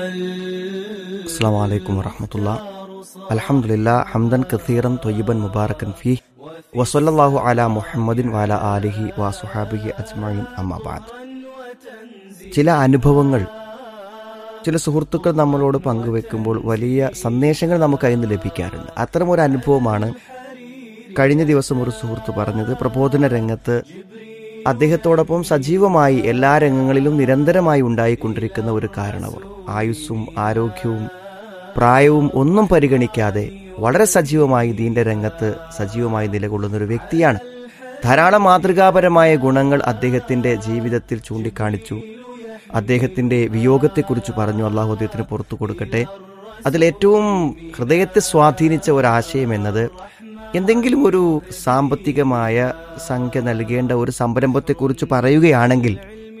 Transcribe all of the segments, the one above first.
السلام عليكم ورحمة الله الحمد لله حمدا كثيرا طيبا مباركا فيه وصلى الله على محمد وعلى آله وصحابه أجمعين أما بعد ചില അനുഭവങ്ങൾ ചില സുഹൃത്തുക്കൾ നമ്മളോട് പങ്കുവെക്കുമ്പോൾ വലിയ സന്ദേശങ്ങൾ നമുക്ക് അതിൽ നിന്ന് ലഭിക്കാറുണ്ട് അത്തരമൊരു അനുഭവമാണ് കഴിഞ്ഞ ദിവസം ഒരു സുഹൃത്ത് പറഞ്ഞത് പ്രബോധന രംഗത്ത് അദ്ദേഹത്തോടൊപ്പം സജീവമായി എല്ലാ രംഗങ്ങളിലും നിരന്തരമായി ഉണ്ടായിക്കൊണ്ടിരിക്കുന്ന ഒരു കാരണവർ ആയുസ്സും ആരോഗ്യവും പ്രായവും ഒന്നും പരിഗണിക്കാതെ വളരെ സജീവമായി ദീന്റെ രംഗത്ത് സജീവമായി നിലകൊള്ളുന്ന ഒരു വ്യക്തിയാണ് ധാരാളം മാതൃകാപരമായ ഗുണങ്ങൾ അദ്ദേഹത്തിന്റെ ജീവിതത്തിൽ ചൂണ്ടിക്കാണിച്ചു അദ്ദേഹത്തിന്റെ വിയോഗത്തെക്കുറിച്ച് പറഞ്ഞു അള്ളാഹു അദ്ദേഹത്തിന് പുറത്തു കൊടുക്കട്ടെ അതിലേറ്റവും ഹൃദയത്തെ സ്വാധീനിച്ച ഒരാശയം എന്നത് എന്തെങ്കിലും ഒരു സാമ്പത്തികമായ സംഖ്യ നൽകേണ്ട ഒരു സംരംഭത്തെക്കുറിച്ച് പറയുകയാണെങ്കിൽ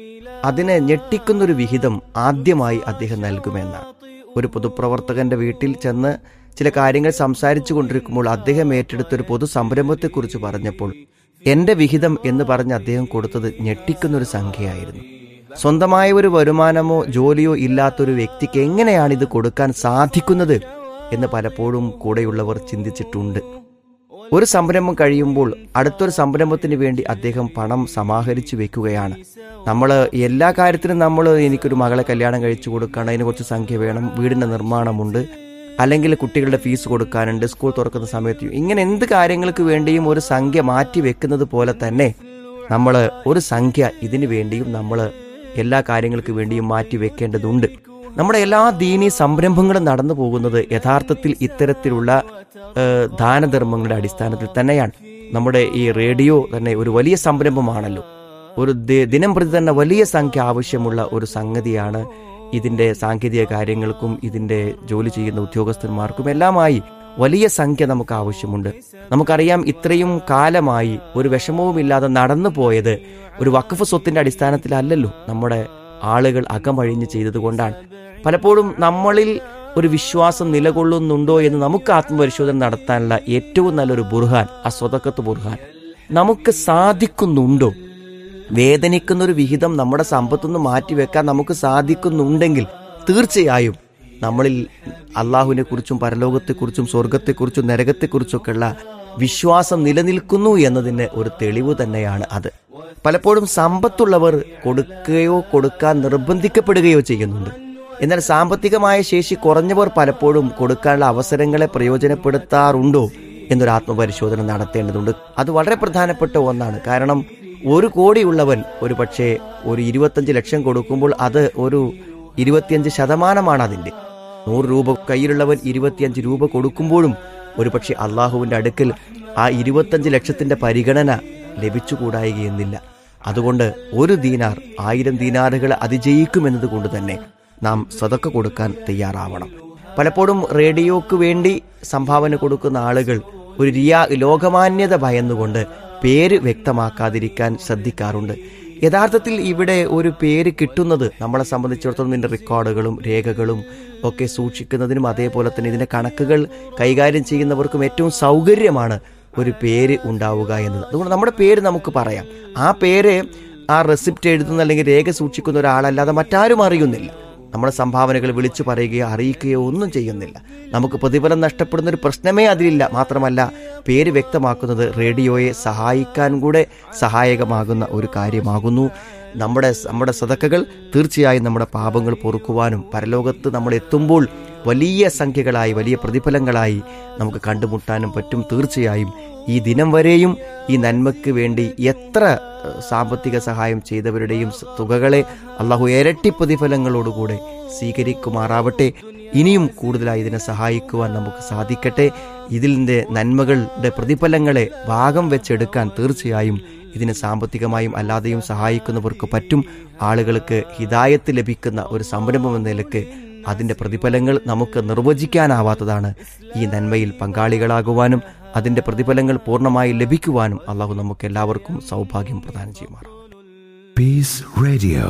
അതിനെ ഞെട്ടിക്കുന്നൊരു വിഹിതം ആദ്യമായി അദ്ദേഹം നൽകുമെന്നാണ് ഒരു പൊതുപ്രവർത്തകന്റെ വീട്ടിൽ ചെന്ന് ചില കാര്യങ്ങൾ സംസാരിച്ചു കൊണ്ടിരിക്കുമ്പോൾ അദ്ദേഹം ഏറ്റെടുത്ത ഒരു പൊതു സംരംഭത്തെക്കുറിച്ച് പറഞ്ഞപ്പോൾ എന്റെ വിഹിതം എന്ന് പറഞ്ഞ് അദ്ദേഹം കൊടുത്തത് ഞെട്ടിക്കുന്നൊരു സംഖ്യയായിരുന്നു സ്വന്തമായ ഒരു വരുമാനമോ ജോലിയോ ഇല്ലാത്തൊരു വ്യക്തിക്ക് എങ്ങനെയാണ് ഇത് കൊടുക്കാൻ സാധിക്കുന്നത് എന്ന് പലപ്പോഴും കൂടെയുള്ളവർ ചിന്തിച്ചിട്ടുണ്ട് ഒരു സംരംഭം കഴിയുമ്പോൾ അടുത്തൊരു സംരംഭത്തിന് വേണ്ടി അദ്ദേഹം പണം സമാഹരിച്ചു വെക്കുകയാണ് നമ്മൾ എല്ലാ കാര്യത്തിനും നമ്മൾ എനിക്കൊരു മകളെ കല്യാണം കഴിച്ചു കൊടുക്കണം അതിന് കുറച്ച് സംഖ്യ വേണം വീടിന്റെ നിർമ്മാണമുണ്ട് അല്ലെങ്കിൽ കുട്ടികളുടെ ഫീസ് കൊടുക്കാനുണ്ട് സ്കൂൾ തുറക്കുന്ന സമയത്ത് ഇങ്ങനെ എന്ത് കാര്യങ്ങൾക്ക് വേണ്ടിയും ഒരു സംഖ്യ മാറ്റി വെക്കുന്നത് പോലെ തന്നെ നമ്മൾ ഒരു സംഖ്യ ഇതിനു വേണ്ടിയും നമ്മൾ എല്ലാ കാര്യങ്ങൾക്ക് വേണ്ടിയും മാറ്റി വെക്കേണ്ടതുണ്ട് നമ്മുടെ എല്ലാ ദീനീ സംരംഭങ്ങളും നടന്നു പോകുന്നത് യഥാർത്ഥത്തിൽ ഇത്തരത്തിലുള്ള ഏഹ്, ദാനധർമ്മങ്ങളുടെ അടിസ്ഥാനത്തിൽ തന്നെയാണ് നമ്മുടെ ഈ റേഡിയോ തന്നെ ഒരു വലിയ സംരംഭമാണല്ലോ ഒരു ദി- ദിനം പ്രതി തന്നെ വലിയ സംഖ്യ ആവശ്യമുള്ള ഒരു സംഗതിയാണ് ഇതിന്റെ സാങ്കേതിക കാര്യങ്ങൾക്കും ഇതിന്റെ ജോലി ചെയ്യുന്ന ഉദ്യോഗസ്ഥന്മാർക്കും എല്ലാമായി വലിയ സംഖ്യ നമുക്ക് ആവശ്യമുണ്ട് നമുക്കറിയാം ഇത്രയും കാലമായി ഒരു വിഷമവുമില്ലാതെ നടന്നു പോയത് ഒരു വഖഫ് സ്വത്തിന്റെ അടിസ്ഥാനത്തിലല്ലല്ലോ നമ്മുടെ ആളുകൾ അകമഴിഞ്ഞ് ചെയ്തതുകൊണ്ടാണ് പലപ്പോഴും നമ്മളിൽ ഒരു വിശ്വാസം നിലകൊള്ളുന്നുണ്ടോ എന്ന് നമുക്ക് ആത്മപരിശോധന നടത്താനുള്ള ഏറ്റവും നല്ലൊരു ബുർഹാൻ ആ സ്വതക്കത്ത് ബുർഹാൻ നമുക്ക് സാധിക്കുന്നുണ്ടോ വേദനിക്കുന്ന ഒരു വിഹിതം നമ്മുടെ സമ്പത്തുനിന്ന് മാറ്റിവെക്കാൻ നമുക്ക് സാധിക്കുന്നുണ്ടെങ്കിൽ തീർച്ചയായും നമ്മളിൽ അള്ളാഹുവിനെ കുറിച്ചും പരലോകത്തെക്കുറിച്ചും സ്വർഗത്തെക്കുറിച്ചും നരകത്തെക്കുറിച്ചൊക്കെയുള്ള വിശ്വാസം നിലനിൽക്കുന്നു എന്നതിന് ഒരു തെളിവ് തന്നെയാണ് അത് പലപ്പോഴും സമ്പത്തുള്ളവർ കൊടുക്കുകയോ കൊടുക്കാൻ നിർബന്ധിക്കപ്പെടുകയോ ചെയ്യുന്നുണ്ട് എന്നാൽ സാമ്പത്തികമായ ശേഷി കുറഞ്ഞവർ പലപ്പോഴും കൊടുക്കാനുള്ള അവസരങ്ങളെ പ്രയോജനപ്പെടുത്താറുണ്ടോ എന്നൊരു ആത്മപരിശോധന നടത്തേണ്ടതുണ്ട് അത് വളരെ പ്രധാനപ്പെട്ട ഒന്നാണ് കാരണം ഒരു കോടിയുള്ളവൻ ഒരു പക്ഷേ ഒരു ഇരുപത്തഞ്ച് ലക്ഷം കൊടുക്കുമ്പോൾ അത് ഒരു ഇരുപത്തിയഞ്ച് ശതമാനമാണ് അതിന്റെ നൂറ് രൂപ കയ്യിലുള്ളവൻ ഇരുപത്തിയഞ്ച് രൂപ കൊടുക്കുമ്പോഴും ഒരുപക്ഷെ അള്ളാഹുവിന്റെ അടുക്കൽ ആ ഇരുപത്തഞ്ച് ലക്ഷത്തിന്റെ പരിഗണന ലഭിച്ചുകൂടായികയെന്നില്ല അതുകൊണ്ട് ഒരു ദീനാർ ആയിരം ദീനാറുകൾ അതിജയിക്കുമെന്നത് കൊണ്ട് തന്നെ നാം സതക്ക കൊടുക്കാൻ തയ്യാറാവണം പലപ്പോഴും റേഡിയോക്ക് വേണ്ടി സംഭാവന കൊടുക്കുന്ന ആളുകൾ ഒരു റിയാ ലോകമാന്യത ഭയന്നുകൊണ്ട് പേര് വ്യക്തമാക്കാതിരിക്കാൻ ശ്രദ്ധിക്കാറുണ്ട് യഥാർത്ഥത്തിൽ ഇവിടെ ഒരു പേര് കിട്ടുന്നത് നമ്മളെ സംബന്ധിച്ചിടത്തോളം ഇതിന്റെ റെക്കോർഡുകളും രേഖകളും ഒക്കെ സൂക്ഷിക്കുന്നതിനും അതേപോലെ തന്നെ ഇതിന്റെ കണക്കുകൾ കൈകാര്യം ചെയ്യുന്നവർക്കും ഏറ്റവും സൗകര്യമാണ് ഒരു പേര് ഉണ്ടാവുക എന്നത് അതുകൊണ്ട് നമ്മുടെ പേര് നമുക്ക് പറയാം ആ പേര് ആ റെസിപ്റ്റ് എഴുതുന്ന അല്ലെങ്കിൽ രേഖ സൂക്ഷിക്കുന്ന ഒരാളല്ലാതെ മറ്റാരും അറിയുന്നില്ല നമ്മുടെ സംഭാവനകൾ വിളിച്ചു പറയുകയോ അറിയിക്കുകയോ ഒന്നും ചെയ്യുന്നില്ല നമുക്ക് പ്രതിഫലം നഷ്ടപ്പെടുന്ന ഒരു പ്രശ്നമേ അതിലില്ല മാത്രമല്ല പേര് വ്യക്തമാക്കുന്നത് റേഡിയോയെ സഹായിക്കാൻ കൂടെ സഹായകമാകുന്ന ഒരു കാര്യമാകുന്നു നമ്മുടെ നമ്മുടെ സതക്കകൾ തീർച്ചയായും നമ്മുടെ പാപങ്ങൾ പൊറുക്കുവാനും പരലോകത്ത് നമ്മൾ എത്തുമ്പോൾ വലിയ സംഖ്യകളായി വലിയ പ്രതിഫലങ്ങളായി നമുക്ക് കണ്ടുമുട്ടാനും പറ്റും തീർച്ചയായും ഈ ദിനം വരെയും ഈ നന്മയ്ക്ക് വേണ്ടി എത്ര ഏഹ്, സാമ്പത്തിക സഹായം ചെയ്തവരുടെയും സ- തുകകളെ അള്ളാഹു ഇരട്ടി പ്രതിഫലങ്ങളോടുകൂടെ സ്വീകരിക്കുമാറാവട്ടെ ഇനിയും കൂടുതലായി ഇതിനെ സഹായിക്കുവാൻ നമുക്ക് സാധിക്കട്ടെ ഇതിൻ്റെ നന്മകളുടെ പ്രതിഫലങ്ങളെ ഭാഗം വെച്ചെടുക്കാൻ തീർച്ചയായും ഇതിന് സാമ്പത്തികമായും അല്ലാതെയും സഹായിക്കുന്നവർക്ക് പറ്റും ആളുകൾക്ക് ഹിതായത്ത് ലഭിക്കുന്ന ഒരു സംരംഭം എന്ന നിലക്ക് അതിന്റെ പ്രതിഫലങ്ങൾ നമുക്ക് നിർവചിക്കാനാവാത്തതാണ് ഈ നന്മയിൽ പങ്കാളികളാകുവാനും അതിന്റെ പ്രതിഫലങ്ങൾ പൂർണ്ണമായി ലഭിക്കുവാനും അള്ളാഹു നമുക്ക് എല്ലാവർക്കും സൗഭാഗ്യം പ്രദാനം ചെയ്യുമാറാം Peace Radio.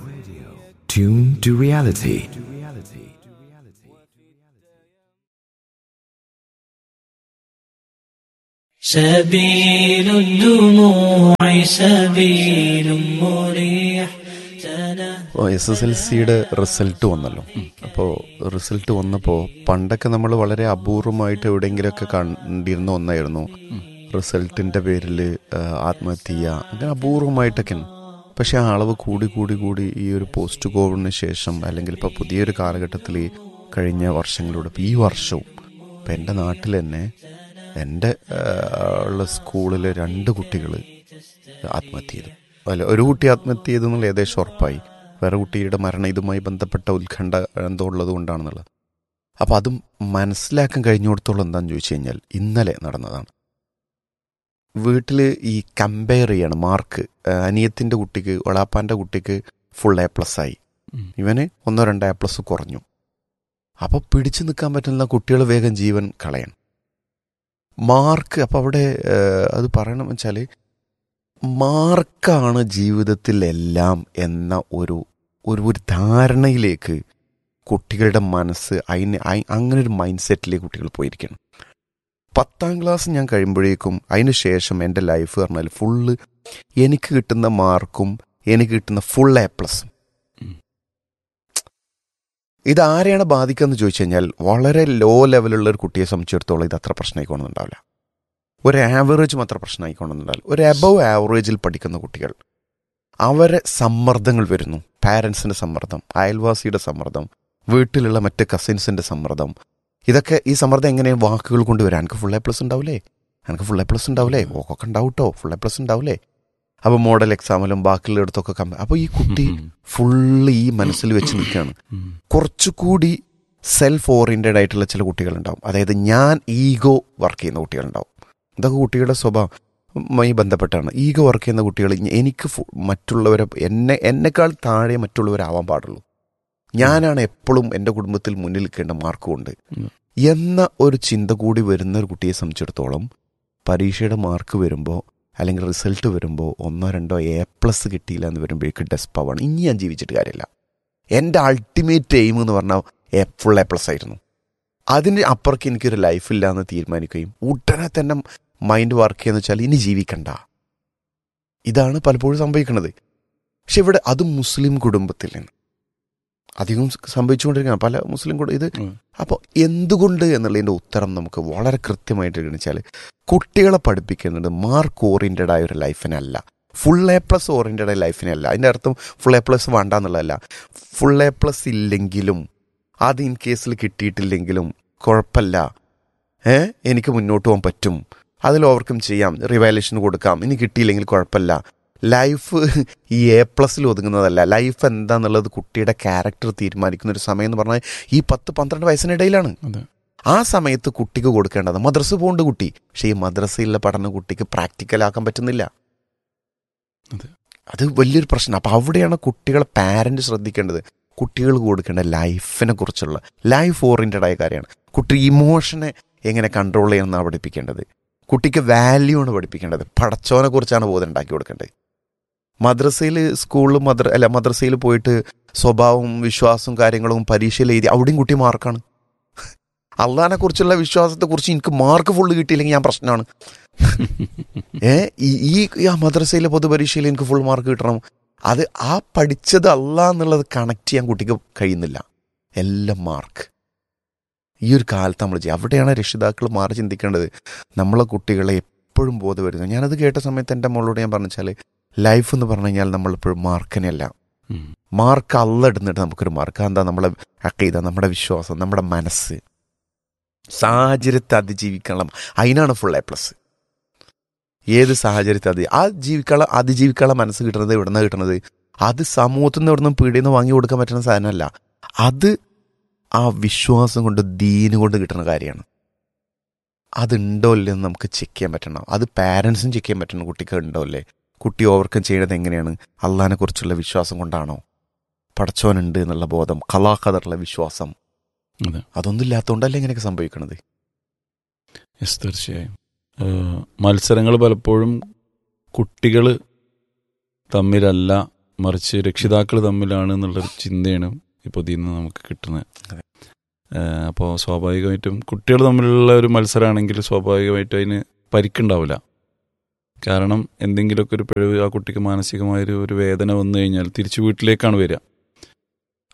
Tune to reality. سبيل الدموع سبيل مريح تنهى S S L സിയുടെ റിസൾട്ട് വന്നല്ലോ അപ്പോൾ റിസൾട്ട് വന്നപ്പോൾ പണ്ടൊക്കെ നമ്മൾ വളരെ അപൂർവമായിട്ട് എവിടെയെങ്കിലുമൊക്കെ കണ്ടിരുന്ന ഒന്നായിരുന്നു റിസൾട്ടിൻ്റെ പേരിൽ ആത്മഹത്യ ചെയ്യുക അങ്ങനെ അപൂർവമായിട്ടൊക്കെയാണ് പക്ഷേ ആ അളവ് കൂടി കൂടി കൂടി ഈ ഒരു പോസ്റ്റ് കോവിഡിന് ശേഷം അല്ലെങ്കിൽ ഇപ്പോൾ പുതിയൊരു കാലഘട്ടത്തിൽ കഴിഞ്ഞ വർഷങ്ങളിലൂടെ ഇപ്പോൾ ഈ വർഷവും ഇപ്പം എൻ്റെ നാട്ടിൽ തന്നെ എൻ്റെ ആ, ഉള്ള സ്കൂളിൽ രണ്ട് കുട്ടികൾ ആത്മഹത്യ ചെയ്തു അല്ല ഒരു കുട്ടി ആത്മഹത്യ ചെയ്തു എന്നുള്ള ഏകദേശം ഉറപ്പായി വേറെ കുട്ടിയുടെ മരണം ഇതുമായി ബന്ധപ്പെട്ട ഉത്കണ്ഠ എന്തോ ഉള്ളത് കൊണ്ടാണെന്നുള്ളത് അപ്പോൾ അതും മനസ്സിലാക്കാൻ കഴിഞ്ഞിടത്തോളം എന്താണെന്ന് ചോദിച്ചു കഴിഞ്ഞാൽ ഇന്നലെ നടന്നതാണ് വീട്ടിൽ ഈ കമ്പയർ ചെയ്യണം മാർക്ക് അനിയത്തിൻ്റെ കുട്ടിക്ക് ഒളാപ്പാൻ്റെ കുട്ടിക്ക് ഫുൾ എ പ്ലസ് ആയി ഉം. ഇവന് ഒന്നോ രണ്ടോ എ പ്ലസ് കുറഞ്ഞു അപ്പോൾ പിടിച്ചു നിൽക്കാൻ പറ്റുന്ന കുട്ടികൾ വേഗം ജീവൻ കളയണം മാർക്ക് അപ്പോൾ അവിടെ ഏഹ്, അത് പറയണം വെച്ചാൽ മാർക്കാണ് ജീവിതത്തിലെല്ലാം എന്ന ഒരു ഒരു ഒരു ധാരണയിലേക്ക് കുട്ടികളുടെ മനസ്സ് അതിന് അയി- അങ്ങനെ ഒരു മൈൻഡ് സെറ്റിലേക്ക് കുട്ടികൾ പോയിരിക്കണം പത്താം ക്ലാസ് ഞാൻ കഴിയുമ്പോഴേക്കും അതിന് ശേഷം എൻ്റെ ലൈഫ് പറഞ്ഞാൽ ഫുള്ള് എനിക്ക് കിട്ടുന്ന മാർക്കും എനിക്ക് കിട്ടുന്ന ഫുൾ എ പ്ലസും ഉം. ഇത് ആരെയാണ് ബാധിക്കുക എന്ന് ചോദിച്ചു കഴിഞ്ഞാൽ വളരെ ലോ ലെവലുള്ള ഒരു കുട്ടിയെ സംബന്ധിച്ചിടത്തോളം ഇത് അത്ര പ്രശ്നമായിക്കൊള്ളുന്നുണ്ടാവില്ല ഒരു ആവറേജും അത്ര പ്രശ്നമായിക്കൊള്ളുന്നുണ്ടാവില്ല ഒരു അബവ് ആവറേജിൽ പഠിക്കുന്ന കുട്ടികൾ അവരെ സമ്മർദ്ദങ്ങൾ വരുന്നു പാരൻസിന്റെ സമ്മർദ്ദം അയൽവാസിയുടെ സമ്മർദ്ദം വീട്ടിലുള്ള മറ്റ് കസിൻസിന്റെ സമ്മർദ്ദം ഇതൊക്കെ ഈ സമ്മർദ്ദം എങ്ങനെ വാക്കുകൾ കൊണ്ട് വരാം എനിക്ക് ഫുൾ എ പ്ലസ് ഉണ്ടാവില്ലേ എനിക്ക് ഫുൾ എ പ്ലസ് ഉണ്ടാവില്ലേ ഓക്കൊക്കെ ഉണ്ടാവും കേട്ടോ ഫുൾ എ പ്ലസ് ഉണ്ടാവില്ലേ അപ്പോൾ മോഡൽ എക്സാമിലും ബാക്കിയുള്ളിടത്തൊക്കെ കമ്പ അപ്പോൾ ഈ കുട്ടി ഫുള്ള് ഈ മനസ്സിൽ വെച്ച് നിൽക്കുകയാണ് ഉം. കുറച്ചുകൂടി സെൽഫ് ഓറിയന്റഡ് ആയിട്ടുള്ള ചില കുട്ടികളുണ്ടാവും അതായത് ഞാൻ ഈഗോ വർക്ക് ചെയ്യുന്ന കുട്ടികളുണ്ടാവും ഇതൊക്കെ കുട്ടികളുടെ സ്വഭാവമായി ബന്ധപ്പെട്ടാണ് ഈഗോ വർക്ക് ചെയ്യുന്ന കുട്ടികൾ എനിക്ക് ഫു- മറ്റുള്ളവരെ എന്നെ എന്നെക്കാൾ താഴെ മറ്റുള്ളവരാവാൻ പാടുള്ളൂ ഞാനാണ് എപ്പോഴും എൻ്റെ കുടുംബത്തിൽ മുന്നിൽ നിൽക്കേണ്ട മാർക്കുമുണ്ട് ഉം. എന്ന ഒരു ചിന്ത കൂടി വരുന്ന ഒരു കുട്ടിയെ സംബന്ധിച്ചിടത്തോളം പരീക്ഷയുടെ മാർക്ക് വരുമ്പോൾ അല്ലെങ്കിൽ റിസൾട്ട് വരുമ്പോൾ ഒന്നോ രണ്ടോ എ പ്ലസ് കിട്ടിയില്ല എന്ന് വരുമ്പോഴേക്ക് ഡെസ്പാവാണ് ഇനി ഞാൻ ജീവിച്ചിട്ട് കാര്യമില്ല എൻ്റെ അൾട്ടിമേറ്റ് എയിം എന്ന് പറഞ്ഞാൽ എ ഫുൾ എ പ്ലസ് ആയിരുന്നു അതിന് അപ്പുറക്ക് എനിക്കൊരു ലൈഫില്ല എന്ന് തീരുമാനിക്കുകയും ഉടനെ തന്നെ മൈൻഡ് വർക്ക് ചെയ്യുന്ന വെച്ചാൽ ഇനി ജീവിക്കണ്ട ഇതാണ് പലപ്പോഴും സംഭവിക്കുന്നത് പക്ഷെ ഇവിടെ അത് മുസ്ലിം കുടുംബത്തിൽ നിന്ന് അധികം സംഭവിച്ചുകൊണ്ടിരിക്കുകയാണ് പല മുസ്ലിം കുടുംബം ഇത് ഉം. അപ്പോൾ എന്തുകൊണ്ട് എന്നുള്ളതിൻ്റെ ഉത്തരം നമുക്ക് വളരെ കൃത്യമായിട്ട് ഗണിച്ചാൽ കുട്ടികളെ പഠിപ്പിക്കുന്നത് മാർക്ക് ഓറിയൻറ്റഡ് ആയ ഒരു ലൈഫിനല്ല ഫുൾ എ പ്ലസ് ഓറിയൻറ്റഡ് ആയ ലൈഫിനല്ല അതിൻ്റെ അർത്ഥം ഫുൾ എ പ്ലസ് വേണ്ട എന്നുള്ളതല്ല ഫുൾ എ പ്ലസ് ഇല്ലെങ്കിലും അത് ഇൻ കേസിൽ കിട്ടിയിട്ടില്ലെങ്കിലും കുഴപ്പമില്ല ഏ എനിക്ക് മുന്നോട്ട് പോകാൻ പറ്റും അതിൽ ഓവർകം ചെയ്യാം റിവാലേഷൻ കൊടുക്കാം ഇനി കിട്ടിയില്ലെങ്കിൽ കുഴപ്പമില്ല ലൈഫ് ഈ എ പ്ലസ്സിൽ ഒതുങ്ങുന്നതല്ല ലൈഫ് എന്താന്നുള്ളത് കുട്ടിയുടെ ക്യാരക്ടർ തീരുമാനിക്കുന്ന ഒരു സമയം എന്ന് പറഞ്ഞാൽ ഈ പത്ത് പന്ത്രണ്ട് വയസ്സിനിടയിലാണ് അതെ ആ സമയത്ത് കുട്ടിക്ക് കൊടുക്കേണ്ടത് മദ്രസ പോകേണ്ട കുട്ടി പക്ഷേ ഈ മദ്രസയിലെ പഠനം കുട്ടിക്ക് പ്രാക്ടിക്കലാക്കാൻ പറ്റുന്നില്ല അതെ. അത് വലിയൊരു പ്രശ്നം അപ്പൊ അവിടെയാണ് കുട്ടികളെ പാരന്റ് ശ്രദ്ധിക്കേണ്ടത് കുട്ടികൾക്ക് കൊടുക്കേണ്ട ലൈഫിനെ കുറിച്ചുള്ള ലൈഫ് ഓറിയന്റഡ് ആയ കാര്യമാണ് കുട്ടി ഇമോഷനെ എങ്ങനെ കൺട്രോൾ ചെയ്യണമെന്നാണ് പഠിപ്പിക്കേണ്ടത് കുട്ടിക്ക് വാല്യൂ ആണ് പഠിപ്പിക്കേണ്ടത് പടച്ചോനെ കുറിച്ചാണ് ബോധം ഉണ്ടാക്കി കൊടുക്കേണ്ടത് മദ്രസയിൽ സ്കൂളിൽ മദ്ര അല്ല മദ്രസയിൽ പോയിട്ട് സ്വഭാവവും വിശ്വാസവും കാര്യങ്ങളും പരീക്ഷയിൽ എഴുതി അവിടെയും കുട്ടി മാർക്കാണ് അള്ളഹാനെ കുറിച്ചുള്ള വിശ്വാസത്തെ കുറിച്ച് എനിക്ക് മാർക്ക് ഫുള്ള് കിട്ടിയില്ലെങ്കിൽ ഞാൻ പ്രശ്നമാണ് ഏ ഈ- ഈ ഈ ആ മദ്രസയിലെ പൊതുപരീക്ഷയിൽ എനിക്ക് ഫുൾ മാർക്ക് കിട്ടണം അത് ആ പഠിച്ചത് അല്ല എന്നുള്ളത് കണക്ട് ചെയ്യാൻ കുട്ടിക്ക് കഴിയുന്നില്ല എല്ലാം മാർക്ക് ഈ ഒരു കാലത്ത് നമ്മൾ ചെയ്യും അവിടെയാണ് രക്ഷിതാക്കൾ മാറി ചിന്തിക്കേണ്ടത് നമ്മളെ കുട്ടികളെ എപ്പോഴും ബോധവരുന്നത് ഞാനത് കേട്ട സമയത്ത് എൻ്റെ മോളോട് ഞാൻ പറഞ്ഞാൽ ലൈഫ് എന്ന് പറഞ്ഞു കഴിഞ്ഞാൽ നമ്മളെപ്പോഴും മാർക്കിനല്ല ഉം. മാർക്ക് അല്ല ഇടുന്നിട്ട് നമുക്കൊരു മാർക്ക് എന്താ നമ്മളെ അക്കീത നമ്മുടെ വിശ്വാസം നമ്മുടെ മനസ്സ് സാഹചര്യത്തെ അതിജീവിക്കണം അതിനാണ് ഫുൾ എ പ്ലസ് ഏത് സാഹചര്യത്തെ അതി ആ ജീവിക്കാനുള്ള അതിജീവിക്കാനുള്ള മനസ്സ് കിട്ടുന്നത് എവിടെ നിന്നാണ് കിട്ടുന്നത് അത് സമൂഹത്തിൽ നിന്ന് എവിടെ നിന്ന് പീടിയിൽ നിന്ന് വാങ്ങി കൊടുക്കാൻ പറ്റുന്ന സാധനമല്ല അത് ആ വിശ്വാസം കൊണ്ട് ദീന് കൊണ്ട് കിട്ടുന്ന കാര്യമാണ് അതുണ്ടോ ഇല്ലെന്ന് നമുക്ക് ചെക്ക് ചെയ്യാൻ പറ്റണം അത് പാരൻസും ചെക്ക് ചെയ്യാൻ പറ്റണം കുട്ടിക്ക് ഉണ്ടോ അല്ലേ കുട്ടി ഓവർകം ചെയ്യുന്നത് എങ്ങനെയാണ് അള്ളഹാനെ കുറിച്ചുള്ള വിശ്വാസം കൊണ്ടാണോ പടച്ചോനുണ്ട് എന്നുള്ള ബോധം കലാഖതറുള്ള വിശ്വാസം അതെ അതൊന്നും ഇല്ലാത്തതുകൊണ്ടല്ലേ ഇങ്ങനെയൊക്കെ സംഭവിക്കണത് യെസ് തീർച്ചയായും മത്സരങ്ങൾ പലപ്പോഴും കുട്ടികൾ തമ്മിലല്ല മറിച്ച് രക്ഷിതാക്കൾ തമ്മിലാണ് എന്നുള്ളൊരു ചിന്തയാണ് ഇപ്പോൾ ഇതിൽ നിന്ന് നമുക്ക് കിട്ടുന്നത് അതെ. അപ്പോൾ സ്വാഭാവികമായിട്ടും കുട്ടികൾ തമ്മിലുള്ള ഒരു മത്സരമാണെങ്കിൽ സ്വാഭാവികമായിട്ടും അതിന് പരിക്കുണ്ടാവില്ല കാരണം എന്തെങ്കിലുമൊക്കെ ഒരു പിഴവ് ആ കുട്ടിക്ക് മാനസികമായൊരു ഒരു വേദന വന്നു കഴിഞ്ഞാൽ തിരിച്ചു വീട്ടിലേക്കാണ് വരിക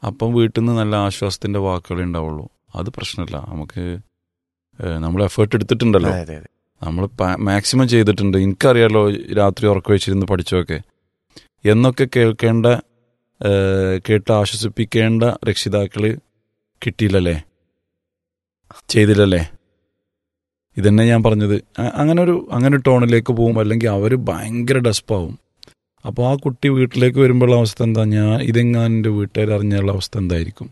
അപ്പം വീട്ടിൽ നിന്ന് നല്ല ആശ്വാസത്തിൻ്റെ വാക്കുകളേ ഉണ്ടാവുള്ളൂ അത് പ്രശ്നമില്ല നമുക്ക് ഏഹ്, നമ്മൾ എഫേർട്ട് എടുത്തിട്ടുണ്ടല്ലോ അതെ അതെ അതെ നമ്മൾ മാക്സിമം ചെയ്തിട്ടുണ്ട് എനിക്കറിയാലോ രാത്രി ഉറക്കം വെച്ചിരുന്ന് പഠിച്ചൊക്കെ എന്നൊക്കെ കേൾക്കേണ്ട ഏഹ്, കേട്ട് ആശ്വസിപ്പിക്കേണ്ട രക്ഷിതാക്കൾ കിട്ടിയില്ലല്ലേ ചെയ്തില്ലല്ലേ ഇതന്നെ ഞാൻ പറഞ്ഞത് അ- അങ്ങനെ ഒരു അങ്ങനെ ഒരു ടോണിലേക്ക് പോകും അല്ലെങ്കിൽ അവർ ഭയങ്കര ഡെസ്പാവും അപ്പോൾ ആ കുട്ടി വീട്ടിലേക്ക് വരുമ്പോഴുള്ള അവസ്ഥ എന്താ ഞാൻ ഇതെങ്ങാനും എൻ്റെ വീട്ടുകാർ അറിഞ്ഞുള്ള അവസ്ഥ എന്തായിരിക്കും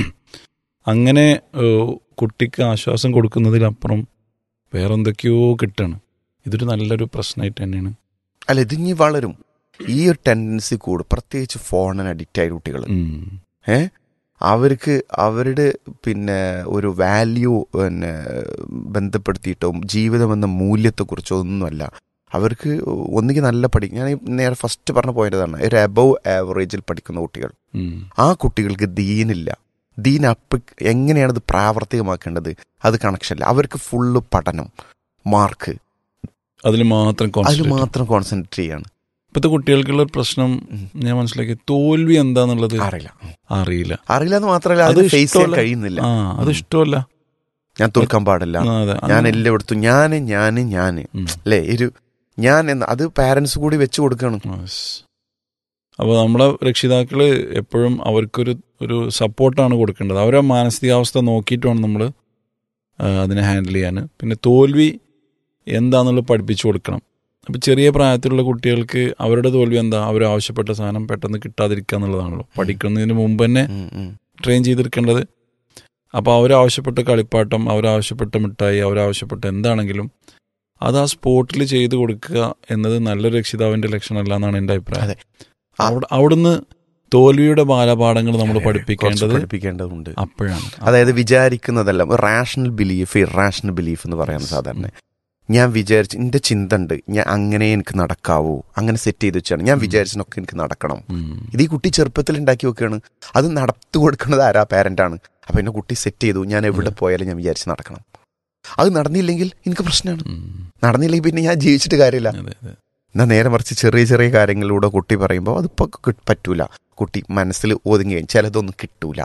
അങ്ങനെ ഏഹ്, കുട്ടിക്ക് ആശ്വാസം കൊടുക്കുന്നതിലപ്പുറം വേറെന്തൊക്കെയോ കിട്ടാണ് ഇതൊരു നല്ലൊരു പ്രശ്നമായിട്ട് തന്നെയാണ് അല്ല ഇതിഞ്ഞി വളരും ഈ ഒരു ടെൻഡൻസി കൂടും പ്രത്യേകിച്ച് ഫോണിന് അഡിക്റ്റ് ആയ കുട്ടികൾ ഉം. ഏ അവർക്ക് അവരുടെ പിന്നെ ഒരു വാല്യൂ പിന്നെ ബന്ധപ്പെടുത്തിയിട്ടോ ജീവിതം എന്ന മൂല്യത്തെക്കുറിച്ചോ ഒന്നുമല്ല അവർക്ക് ഒന്നുകിൽ നല്ല പഠി ഞാൻ ഈ നേരെ ഫസ്റ്റ് പറഞ്ഞ പോയിന്റ് അതാണ് ഒരു അബവ് ആവറേജിൽ പഠിക്കുന്ന കുട്ടികൾ ഉം. ആ കുട്ടികൾക്ക് ദീനില്ല ദീൻ അപ്പ് എങ്ങനെയാണ് ഇത് പ്രാവർത്തികമാക്കേണ്ടത് അത് കണക്ഷനില്ല അവർക്ക് ഫുള്ള് പഠനം മാർക്ക് അതിൽ മാത്രം അതിൽ concentrate. മാത്രം കോൺസെൻട്രേറ്റ് ചെയ്യാണ് ഇപ്പോഴത്തെ കുട്ടികൾക്കുള്ള ഒരു പ്രശ്നം ഉം. ഞാൻ മനസ്സിലാക്കി തോൽവി എന്താന്നുള്ളത് അറിയില്ല അറിയില്ല അറിയില്ല എന്ന് മാത്രമല്ല അത് അത് ഫേസ് ചെയ്യാൻ ഇഷ്ടമല്ല. കഴിയുന്നില്ല ആ അത് ഇഷ്ടമല്ല ഞാൻ തോൽക്കാൻ പാടില്ല ആ, അതെ ഞാൻ അങ്ങനെ- എല്ലായിടത്തും ഞാന് ഞാന് ഞാന് ഉം. അല്ലേ ഒരു ഞാൻ എന്ന് അത് പാരന്റ്സ് കൂടി വെച്ച് കൊടുക്കണം Yes. അപ്പോൾ നമ്മളെ രക്ഷിതാക്കൾ എപ്പോഴും അവർക്കൊരു ഒരു സപ്പോർട്ടാണ് കൊടുക്കേണ്ടത് അവരെ മാനസികാവസ്ഥ നോക്കിയിട്ട് വേണം നമ്മൾ അതിനെ ഹാൻഡിൽ ചെയ്യാൻ പിന്നെ തോൽവി എന്താണെന്നുള്ളത് പഠിപ്പിച്ചു കൊടുക്കണം അപ്പോൾ ചെറിയ പ്രായത്തിലുള്ള കുട്ടികൾക്ക് അവരുടെ തോൽവി എന്താ അവർ ആവശ്യപ്പെട്ട സാധനം പെട്ടെന്ന് കിട്ടാതിരിക്കുക എന്നുള്ളതാണല്ലോ പഠിക്കുന്നതിന് മുമ്പ് തന്നെ ഉം, ഉം. ട്രെയിൻ ചെയ്തെടുക്കേണ്ടത് അപ്പോൾ അവരാവശ്യപ്പെട്ട കളിപ്പാട്ടം അവരാവശ്യപ്പെട്ട മിഠായി അവരാവശ്യപ്പെട്ട എന്താണെങ്കിലും അത് ആ സ്പോട്ടിൽ ചെയ്ത് കൊടുക്കുക എന്നത് നല്ലൊരു രക്ഷിതാവിന്റെ ലക്ഷണമല്ല എന്നാണ് എൻ്റെ അഭിപ്രായം അതെ. ആ- അവിടെ അവിടുന്ന് തോൽവിയുടെ ബാലപാഠങ്ങൾ നമ്മൾ കുറച്ച് പഠിപ്പിക്കേണ്ടത് പഠിപ്പിക്കേണ്ടതുണ്ട് അപ്പോഴാണ് അതായത് വിചാരിക്കുന്നതല്ല റാഷണൽ ബിലീഫ് ഇറാഷണൽ ബിലീഫ് എന്ന് പറയുന്നത് സാധാരണ ഞാൻ വിചാരിച്ച് എൻ്റെ ചിന്ത ഉണ്ട് ഞാൻ അങ്ങനെ എനിക്ക് നടക്കാവൂ അങ്ങനെ സെറ്റ് ചെയ്ത് വെച്ചാണ് ഞാൻ വിചാരിച്ചതിനൊക്കെ എനിക്ക് നടക്കണം ഉം. ഇത് ഈ കുട്ടി ചെറുപ്പത്തിൽ ഉണ്ടാക്കി വെക്കുകയാണ് അത് നടത്തു കൊടുക്കുന്നത് ആരാ പാരന്റാണ് അപ്പൊ എന്നെ കുട്ടി സെറ്റ് ചെയ്തു ഞാൻ എവിടെ പോയാലും ഞാൻ വിചാരിച്ച് നടക്കണം അത് നടന്നില്ലെങ്കിൽ എനിക്ക് പ്രശ്നമാണ് ഉം. നടന്നില്ലെങ്കിൽ പിന്നെ ഞാൻ ജീവിച്ചിട്ട് കാര്യമില്ല അതെ അതെ എന്നാ നേരെ മറിച്ച് ചെറിയ ചെറിയ കാര്യങ്ങളിലൂടെ കുട്ടി പറയുമ്പോൾ അതിപ്പോൾ കി- പറ്റൂല കുട്ടി മനസ്സിൽ ഒതുങ്ങി കഴിഞ്ഞ് ചിലതൊന്നും കിട്ടൂല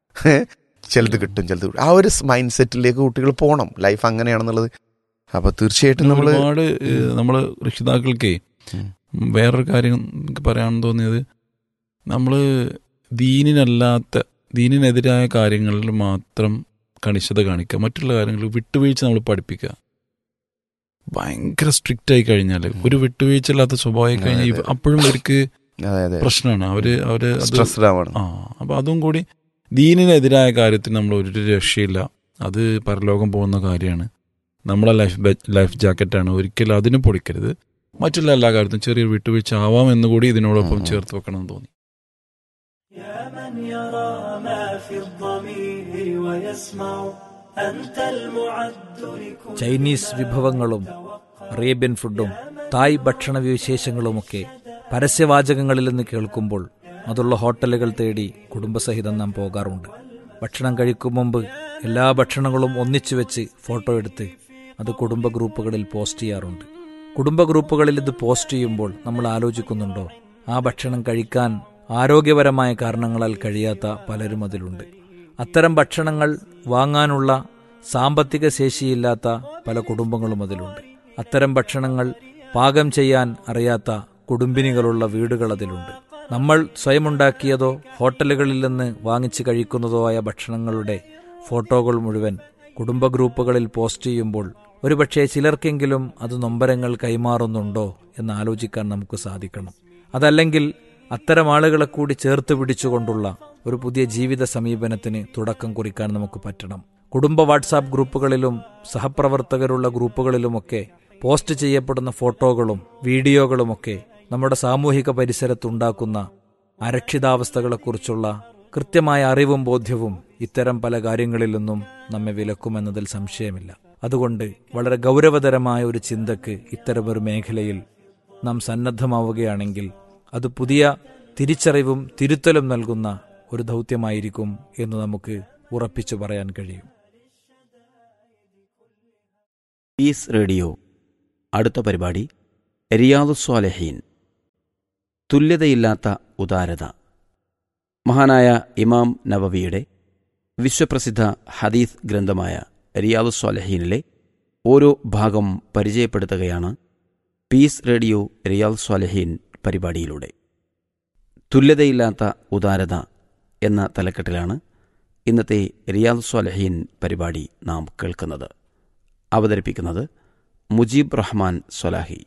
ചിലത് കിട്ടും ചിലത് കിട്ടും. ആ ഒരു മൈൻഡ് സെറ്റിലേക്ക് കുട്ടികൾ പോകണം ലൈഫ് അങ്ങനെയാണെന്നുള്ളത് അപ്പൊ തീർച്ചയായിട്ടും നമ്മൾ ഒരുപാട് നമ്മൾ രക്ഷിതാക്കൾക്കേ ഉം. വേറൊരു കാര്യം എനിക്ക് പറയാൻ തോന്നിയത് നമ്മൾ ദീനിനല്ലാത്ത ദീനിനെതിരായ കാര്യങ്ങളിൽ മാത്രം കണിശത കാണിക്കുക മറ്റുള്ള കാര്യങ്ങൾ വിട്ടുവീഴ്ച നമ്മൾ പഠിപ്പിക്കുക ഭയങ്കര സ്ട്രിക്റ്റ് ആയി കഴിഞ്ഞാൽ ഒരു വിട്ടുവീഴ്ച ഇല്ലാത്ത സ്വഭാവമായി കഴിഞ്ഞാൽ ഇവ- അപ്പോഴും ഇവർക്ക് അതെ അതെ പ്രശ്നമാണ് അവര് അവര് അത് സ്ട്രെസ്ഡ് ആവണം ആ അപ്പൊ അതും കൂടി ദീനിനെതിരായ കാര്യത്തിൽ നമ്മൾ ഒരു രക്ഷയില്ല അത് പരലോകം പോകുന്ന കാര്യമാണ് നമ്മളെ ലൈഫ് ബെ- ലൈഫ് ജാക്കറ്റാണ് ഒരിക്കലും അതിന് പൊളിക്കരുത് മറ്റുള്ള എല്ലാ കാര്യത്തിലും ചെറിയൊരു വിട്ടുവീഴ്ച ആവാം എന്ന് കൂടി ഇതിനോടൊപ്പം ഉം. ചേർത്ത് വെക്കണം എന്ന് തോന്നി يا من يرى ما في الضمير ويسمع أنت المعد لكل ചൈനീസ് വിഭവങ്ങളും അറേബ്യൻ ഫുഡും തായ് ഭക്ഷണ വിശേഷങ്ങളുമൊക്കെ പരസ്യവാചകങ്ങളിൽ നിന്ന് കേൾക്കുമ്പോൾ അതുള്ള ഹോട്ടലുകൾ തേടി കുടുംബസഹിതം നാം പോകാറുണ്ട് ഭക്ഷണം കഴിക്കും മുമ്പ് എല്ലാ ഭക്ഷണങ്ങളും ഒന്നിച്ചു വെച്ച് ഫോട്ടോ എടുത്ത് അത് കുടുംബ ഗ്രൂപ്പുകളിൽ പോസ്റ്റ് ചെയ്യാറുണ്ട് കുടുംബ ഗ്രൂപ്പുകളിൽ ഇത് പോസ്റ്റ് ചെയ്യുമ്പോൾ നമ്മൾ ആലോചിക്കുന്നുണ്ടോ ആ ഭക്ഷണം കഴിക്കാൻ ആരോഗ്യപരമായ കാരണങ്ങളാൽ കഴിയാത്ത പലരും അതിലുണ്ട് അത്തരം ഭക്ഷണങ്ങൾ വാങ്ങാനുള്ള സാമ്പത്തിക ശേഷിയില്ലാത്ത പല കുടുംബങ്ങളും അതിലുണ്ട് അത്തരം ഭക്ഷണങ്ങൾ പാകം ചെയ്യാൻ അറിയാത്ത കുടുംബിനികളുള്ള വീടുകൾ അതിലുണ്ട് നമ്മൾ സ്വയമുണ്ടാക്കിയതോ ഹോട്ടലുകളിൽ നിന്ന് വാങ്ങിച്ച് കഴിക്കുന്നതോ ആയ ഭക്ഷണങ്ങളുടെ ഫോട്ടോകൾ മുഴുവൻ കുടുംബ ഗ്രൂപ്പുകളിൽ പോസ്റ്റ് ചെയ്യുമ്പോൾ ഒരുപക്ഷെ ചിലർക്കെങ്കിലും അത് നൊമ്പരങ്ങൾ കൈമാറുന്നുണ്ടോ എന്ന് ആലോചിക്കാൻ നമുക്ക് സാധിക്കണം അതല്ലെങ്കിൽ അത്തരം ആളുകളെ കൂടി ചേർത്ത് പിടിച്ചുകൊണ്ടുള്ള ഒരു പുതിയ ജീവിത സമീപനത്തിന് തുടക്കം കുറിക്കാൻ നമുക്ക് പറ്റണം കുടുംബ വാട്സാപ്പ് ഗ്രൂപ്പുകളിലും സഹപ്രവർത്തകരുള്ള ഗ്രൂപ്പുകളിലുമൊക്കെ പോസ്റ്റ് ചെയ്യപ്പെടുന്ന ഫോട്ടോകളും വീഡിയോകളുമൊക്കെ നമ്മുടെ സാമൂഹിക പരിസരത്തുണ്ടാക്കുന്ന അരക്ഷിതാവസ്ഥകളെക്കുറിച്ചുള്ള കൃത്യമായ അറിവും ബോധ്യവും ഇത്തരം പല കാര്യങ്ങളിൽ നിന്നും നമ്മെ വിലക്കുമെന്നതിൽ സംശയമില്ല അതുകൊണ്ട് വളരെ ഗൗരവതരമായ ഒരു ചിന്തക്ക് ഇത്തരമൊരു മേഖലയിൽ നാം സന്നദ്ധമാവുകയാണെങ്കിൽ അത് പുതിയ തിരിച്ചറിവും തിരുത്തലും നൽകുന്ന ഒരു ദൗത്യമായിരിക്കും എന്ന് നമുക്ക് ഉറപ്പിച്ചു പറയാൻ കഴിയും പീസ് റേഡിയോ അടുത്ത പരിപാടി റിയാദു സ്വാലഹീൻ തുല്യതയില്ലാത്ത ഉദാരത മഹാനായ ഇമാം നവവിയുടെ വിശ്വപ്രസിദ്ധ ഹദീസ് ഗ്രന്ഥമായ റിയാദു സ്വാലഹീനിലെ ഓരോ ഭാഗം പരിചയപ്പെടുത്തുകയാണ് പീസ് റേഡിയോ റിയാദ് സ്വാലഹീൻ പരിപാടിയിലൂടെ തുല്യതയില്ലാത്ത ഉദാരത എന്ന തലക്കെട്ടിലാണ് ഇന്നത്തെ റിയാദ് സ്വാലഹീൻ പരിപാടി നാം കേൾക്കുന്നത് അവതരിപ്പിക്കുന്നത് മുജീബ് റഹ്മാൻ സ്വലാഹി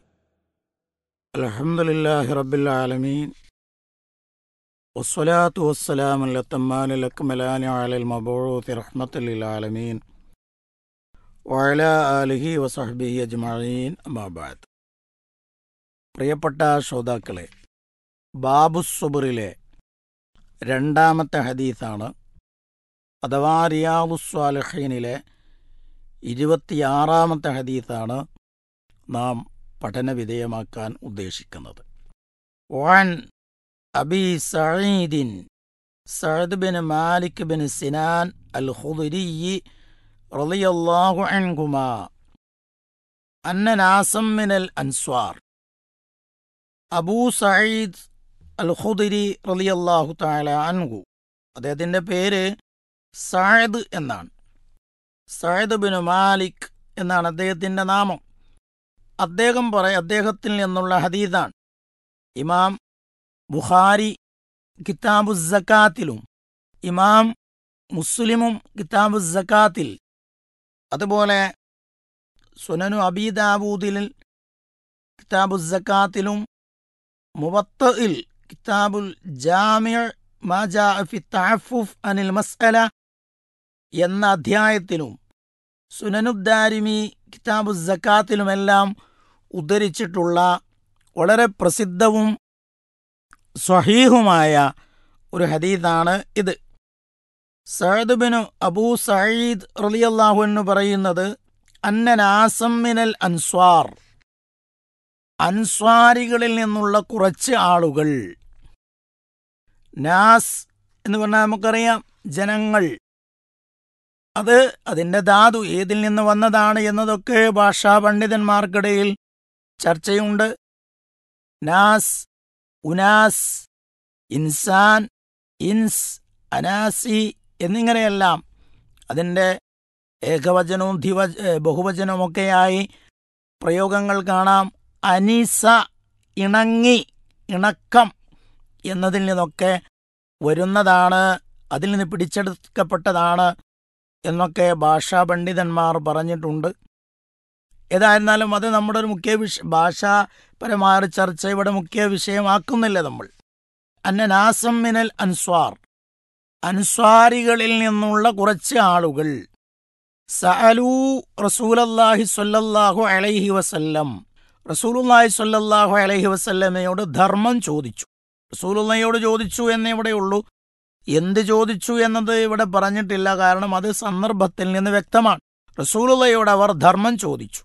الحمد لله رب العالمين والصلاة والسلام الأتمان الأكملان على المبعوث رحمة للعالمين وعلى آله وصحبه أجمعين أما بعد പ്രിയപ്പെട്ട ശ്രോതാക്കളെ ബാബുസുബറിലെ രണ്ടാമത്തെ ഹദീസാണ് അഥവാ റിയാബുസ്വാലഹീനിലെ ഇരുപത്തിയാറാമത്തെ ഹദീസാണ് നാം പഠനവിധേയമാക്കാൻ ഉദ്ദേശിക്കുന്നത് വൻ അബി സഈദിൻ Saad bin Malik bin Sinan al Khudri റളിയല്ലാഹു അൻഹുമാ അന്ന നാസം മിനൽ അൻസ്വാർ അബൂ സഈദ് അൽ ഖുദരി റളിയല്ലാഹു തആല അൻഹു അദ്ദേഹത്തിന്റെ പേര് സഅദ് എന്നാണ് സഅദ് ബിൻ മാലിക് എന്നാണ് അദ്ദേഹത്തിന്റെ നാമം അദ്ദേഹം പറയ അദ്ദേഹത്തിൽ നിന്നുള്ള ഹദീദാണ് ഇമാം ബുഖാരി കിതാബു സക്കാത്തിലും ഇമാം മുസ്ലിമും കിതാബു സക്കാത്തിൽ അതുപോലെ സുനനു അബീദാബൂദിൽ കിതാബു സക്കാത്തിലും മുവത്തയിൽ കിതാബുൽ ജാമിയ മാജാ ഫി തഅഫുഫ് അനിൽ മസ്അല എന്ന അധ്യായത്തിലും സുനനുദ്ദാരിമി കിതാബു സക്കാത്തിലുമെല്ലാം ഉദ്ധരിച്ചിട്ടുള്ള വളരെ പ്രസിദ്ധവും സ്വഹീഹുമായ ഒരു ഹദീദാണ് ഇത് സഅദ് ബിനു അബൂ സഈദ് റളിയല്ലാഹു എന്ന് പറയുന്നത് അന്നനാസം മിനൽ അൻസ്വാർ അൻസ്വാരികളിൽ നിന്നുള്ള കുറച്ച് ആളുകൾ നാസ് എന്ന് പറഞ്ഞാൽ നമുക്കറിയാം ജനങ്ങൾ അത് അതിന്റെ ധാതു ഏതിൽ നിന്ന് വന്നതാണ് എന്നതൊക്കെ ഭാഷാ പണ്ഡിതന്മാർക്കിടയിൽ ചർച്ചയുണ്ട് നാസ് ഉനാസ് ഇൻസാൻ ഇൻസ് അനാസി എന്നിങ്ങനെയെല്ലാം അതിൻ്റെ ഏകവചനവും ധിവ ബഹുവചനവുമൊക്കെയായി പ്രയോഗങ്ങൾ കാണാം അനീസ ഇണങ്ങി ഇണക്കം എന്നതിൽ നിന്നൊക്കെ വരുന്നതാണ് അതിൽ നിന്ന് പിടിച്ചെടുക്കപ്പെട്ടതാണ് എന്നൊക്കെ ഭാഷാ പണ്ഡിതന്മാർ പറഞ്ഞിട്ടുണ്ട് ഏതായിരുന്നാലും അത് നമ്മുടെ ഒരു മുഖ്യ വിഷ ഭാഷാപരമായ ഒരു ചർച്ച ഇവിടെ മുഖ്യ വിഷയമാക്കുന്നില്ല നമ്മൾ അന്നനാസം മിനൽ അൻസ്വാർ അൻസ്വാരികളിൽ നിന്നുള്ള കുറച്ച് ആളുകൾ സഅലൂ റസൂലല്ലാഹി സ്വല്ലല്ലാഹു അലൈഹി വസല്ലം റസൂലുല്ലാഹി സ്വല്ലല്ലാഹു അലൈഹി വസല്ലമയോട് ധർമ്മം ചോദിച്ചു റസൂലുള്ളയോട് ചോദിച്ചു എന്നേ ഇവിടെയുള്ളൂ എന്ത് ചോദിച്ചു എന്നത് ഇവിടെ പറഞ്ഞിട്ടില്ല കാരണം അത് സന്ദർഭത്തിൽ നിന്ന് വ്യക്തമാണ് റസൂലുള്ളയോട് അവർ ധർമ്മം ചോദിച്ചു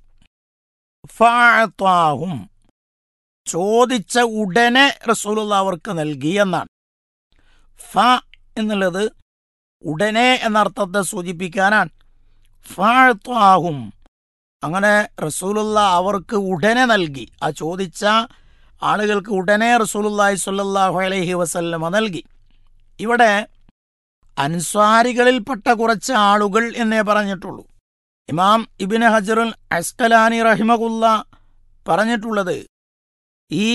ഫഅത്താഹും ചോദിച്ച ഉടനെ റസൂലുള്ള അവർക്ക് നൽകി എന്നാണ് ഫ എന്നുള്ളത് ഉടനെ എന്നർത്ഥത്തെ സൂചിപ്പിക്കാനാണ് ഫഅത്താഹും അങ്ങനെ റസൂലുള്ള അവർക്ക് ഉടനെ നൽകി ആ ചോദിച്ച ആളുകൾക്ക് ഉടനെ റസൂലുള്ളാഹി സ്വല്ലല്ലാഹു അലൈഹി വസല്ലമ നൽകി ഇവിടെ അൻസ്വാരികളിൽപ്പെട്ട കുറച്ച് ആളുകൾ എന്നേ പറഞ്ഞിട്ടുള്ളൂ ഇമാം ഇബിന് ഹജറുൽ അസ്കലാനി റഹിമകുല്ല പറഞ്ഞിട്ടുള്ളത് ഈ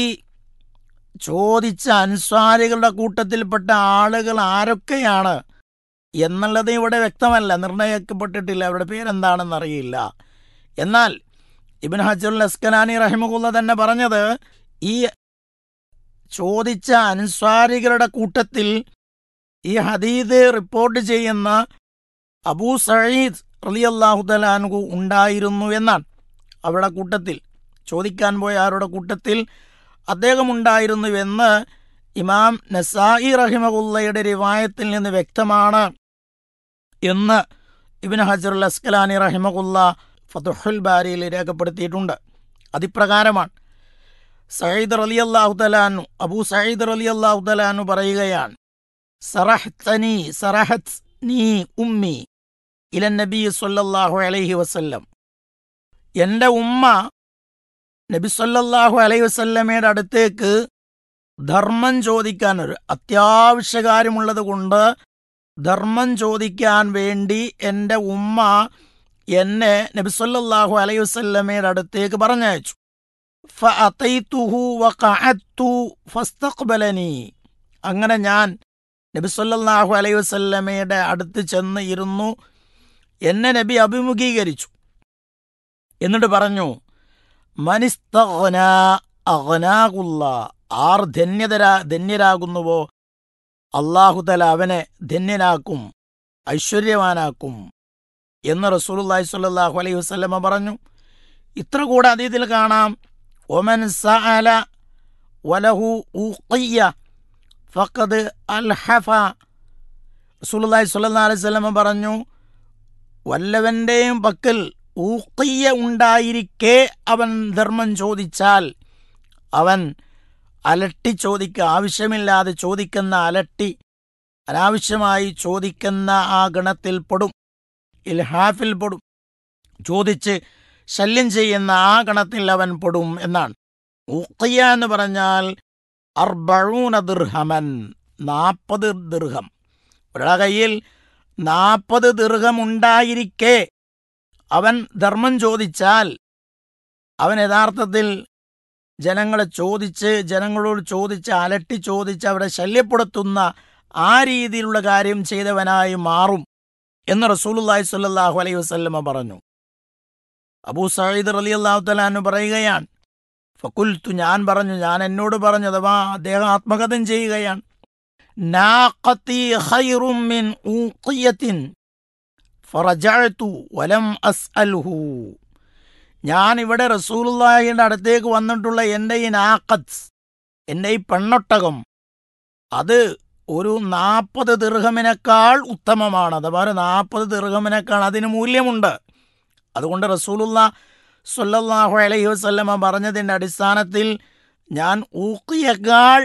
ചോദിച്ച അൻസ്വാരികളുടെ കൂട്ടത്തിൽപ്പെട്ട ആളുകൾ ആരൊക്കെയാണ് എന്നുള്ളത് ഇവിടെ വ്യക്തമല്ല നിർണയിക്കപ്പെട്ടിട്ടില്ല അവരുടെ പേരെന്താണെന്ന് അറിയില്ല എന്നാൽ ഇബിൻ ഹജറുൽ അസ്കലാനി റഹിമകുല്ല തന്നെ പറഞ്ഞത് ഈ ചോദിച്ച അൻസ്വാരികളുടെ കൂട്ടത്തിൽ ഈ ഹദീദ് റിപ്പോർട്ട് ചെയ്യുന്ന അബൂ സയീദ് റലിയല്ലാഹു തലാൻഹു ഉണ്ടായിരുന്നു എന്നാണ് അവരുടെ കൂട്ടത്തിൽ ചോദിക്കാൻ പോയ ആരുടെ കൂട്ടത്തിൽ അദ്ദേഹം ഉണ്ടായിരുന്നുവെന്ന് ഇമാം നസായി റഹിമകുല്ലയുടെ റിവായത്തിൽ നിന്ന് വ്യക്തമാണ് എന്ന് ഇബിൻ ഹജറുൽ അസ്കലാനി റഹിമകുല്ല ഫതുഹുൽ ബാരിയിൽ രേഖപ്പെടുത്തിയിട്ടുണ്ട് അതിപ്രകാരമാണ് സയ്യിദ് റലി അള്ളാഹു തലാനു അബൂ സയ്യിദ് റലി അള്ളാഹു തലാനു പറയുകയാണ് സറഹ്തനി സറഹത്ത് നീ ഉമ്മി ഇല നബി സല്ലല്ലാഹു അലൈഹി വസല്ലം എൻ്റെ ഉമ്മ നബി സല്ലല്ലാഹു അലൈഹി വസല്ലമയുടെ അടുത്തേക്ക് ധർമ്മം ചോദിക്കാൻ ഒരു അത്യാവശ്യ കാര്യമുള്ളത് കൊണ്ട് ധർമ്മം ചോദിക്കാൻ വേണ്ടി എൻ്റെ ഉമ്മ എന്നെ നബിസല്ലാഹു അലൈഹി വസല്ലമയുടെ അടുത്തേക്ക് പറഞ്ഞയച്ചു ഫഅതൈതുഹു വഖഅത്തു ഫസ്തഖ്ബലനി അങ്ങനെ ഞാൻ നബിസല്ലാഹു അലൈഹി വസല്ലമയുടെ അടുത്ത് ചെന്ന് ഇരുന്നു എന്നെ നബി അഭിമുഖീകരിച്ചു എന്നിട്ട് പറഞ്ഞു മനിസ്തഗ്ന അഗ്നാകുള്ള ആർ ധന്യതരാ ധന്യരാകുന്നുവോ അള്ളാഹുതല അവനെ ധന്യനാക്കും ഐശ്വര്യവാനാക്കും എന്ന് റസൂലുള്ളാഹി സ്വല്ലല്ലാഹു അലൈഹി വസല്ലമ പറഞ്ഞു ഇത്ര കൂടെ അതീതിൽ കാണാം ഒമൻ സഅല വലഹു ഊഖിയ ഫഖദ് അൽഹഫ റസൂലുള്ളാഹി സ്വല്ലല്ലാഹു അലൈഹി വസല്ലമ പറഞ്ഞു വല്ലവന്റെയും പക്കൽ ഊക്കിയ ഉണ്ടായിരിക്കെ അവൻ ധർമ്മം ചോദിച്ചാൽ അവൻ അലട്ടി ചോദിക്ക ആവശ്യമില്ലാതെ ചോദിക്കുന്ന അലട്ടി അനാവശ്യമായി ചോദിക്കുന്ന ആ ഗണത്തിൽ പെടും ഇൽഹാഫിൽ പെടും ചോദിച്ച് ശല്യം ചെയ്യുന്ന ആ ഗണത്തിൽ അവൻ പെടും എന്നാണ് ഊക്കിയ എന്ന് പറഞ്ഞാൽ അർബഴൂന ദീർഹമൻ നാൽപ്പത് ദീർഘം ഒരാളുടെ കയ്യിൽ നാൽപ്പത് ദീർഘം ഉണ്ടായിരിക്കെ അവൻ ധർമ്മം ചോദിച്ചാൽ അവൻ യഥാർത്ഥത്തിൽ ജനങ്ങളെ ചോദിച്ച് ജനങ്ങളോട് ചോദിച്ച് അലട്ടി ചോദിച്ച് അവരെ ശല്യപ്പെടുത്തുന്ന ആ രീതിയിലുള്ള കാര്യം ചെയ്തവനായി മാറും എന്ന് റസൂലുല്ലാഹി സ്വല്ലല്ലാഹു അലൈഹി വസല്ലമ പറഞ്ഞു അബൂ സയ്യിദ് റലി അള്ളാഹു തലാന്ന് പറയുകയാണ് ഫക്കുൽത്തു ഞാൻ പറഞ്ഞു ഞാൻ എന്നോട് പറഞ്ഞു അഥവാ അദ്ദേഹം ആത്മകഥം ചെയ്യുകയാണ് നാഖത്തി ഖൈറും മിൻ ഊഖിയത്തിൻ ഫറജഅതു വലം അസ്അൽഹു ഞാൻ ഇവിടെ റസൂലുള്ളാഹിയുടെ അടുത്തേക്ക് വന്നിട്ടുള്ള എൻ്റെ ഈ നാഖത്ത് എൻ്റെ ഈ പെണ്ണൊട്ടകം അത് ഒരു നാൽപ്പത് ദീർഘമിനേക്കാൾ ഉത്തമമാണ് അഥവാ ഒരു നാൽപ്പത് ദീർഘമിനേക്കാൾ അതിന് മൂല്യമുണ്ട് അതുകൊണ്ട് റസൂലുള്ള സല്ലല്ലാഹു അലൈഹി വസല്ലമ പറഞ്ഞതിൻ്റെ അടിസ്ഥാനത്തിൽ ഞാൻ ഊക്കിയേക്കാൾ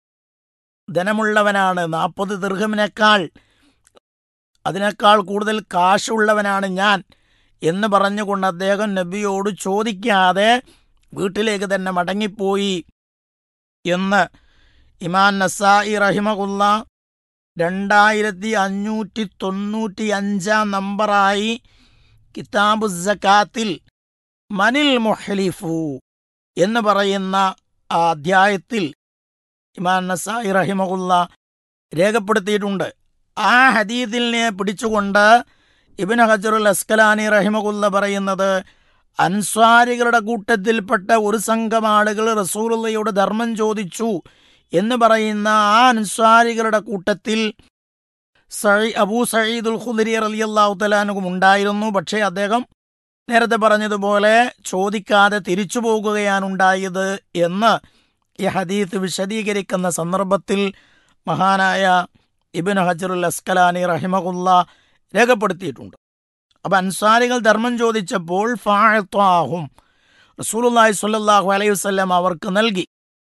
ധനമുള്ളവനാണ് നാൽപ്പത് ദീർഘമിനേക്കാൾ അതിനേക്കാൾ കൂടുതൽ കാശുള്ളവനാണ് ഞാൻ എന്ന് പറഞ്ഞുകൊണ്ട് അദ്ദേഹം നബിയോട് ചോദിക്കാതെ വീട്ടിലേക്ക് തന്നെ മടങ്ങിപ്പോയി എന്ന് ഇമാൻ നസായി റഹിമകുല്ല രണ്ടായിരത്തി അഞ്ഞൂറ്റി തൊണ്ണൂറ്റി അഞ്ചാം നമ്പറായി കിതാബു സക്കാത്തിൽ മനിൽ മുഹലിഫു എന്ന് പറയുന്ന ആ അധ്യായത്തിൽ ഇമാൻ നസായി റഹിമകുല്ല രേഖപ്പെടുത്തിയിട്ടുണ്ട് ആ ഹദീദിനെ പിടിച്ചുകൊണ്ട് ഇബിൻ ഹജറുൽ അസ്കലാനി റഹിമകുല്ല പറയുന്നത് അൻസ്വാരികളുടെ കൂട്ടത്തിൽപ്പെട്ട ഒരു സംഘം ആളുകൾ റസൂലുള്ളയോട് ധർമ്മം ചോദിച്ചു എന്ന് പറയുന്ന ആ അൻസ്വാരികളുടെ കൂട്ടത്തിൽ സഴി അബൂ സയ്യിദുൽ ഖുദരി റളിയല്ലാഹു തലാനുകും ഉണ്ടായിരുന്നു പക്ഷേ അദ്ദേഹം നേരത്തെ പറഞ്ഞതുപോലെ ചോദിക്കാതെ തിരിച്ചു പോകുകയാണ് ഉണ്ടായത് എന്ന് ഈ ഹദീത്ത് വിശദീകരിക്കുന്ന സന്ദർഭത്തിൽ മഹാനായ ഇബിൻ ഹജറുൽ അസ്കലാനി റഹിമകുല്ല രേഖപ്പെടുത്തിയിട്ടുണ്ട് അപ്പം അൻസാരികൾ ധർമ്മം ചോദിച്ചപ്പോൾ ഫാഴത്വാഹും റസൂലുല്ലാഹി സ്വല്ലല്ലാഹു അലൈഹി വസല്ലം അവർക്ക് നൽകി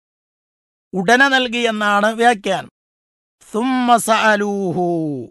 ഉടനെ നൽകി എന്നാണ് വ്യാഖ്യാനം സുമ്മ സഅലൂഹു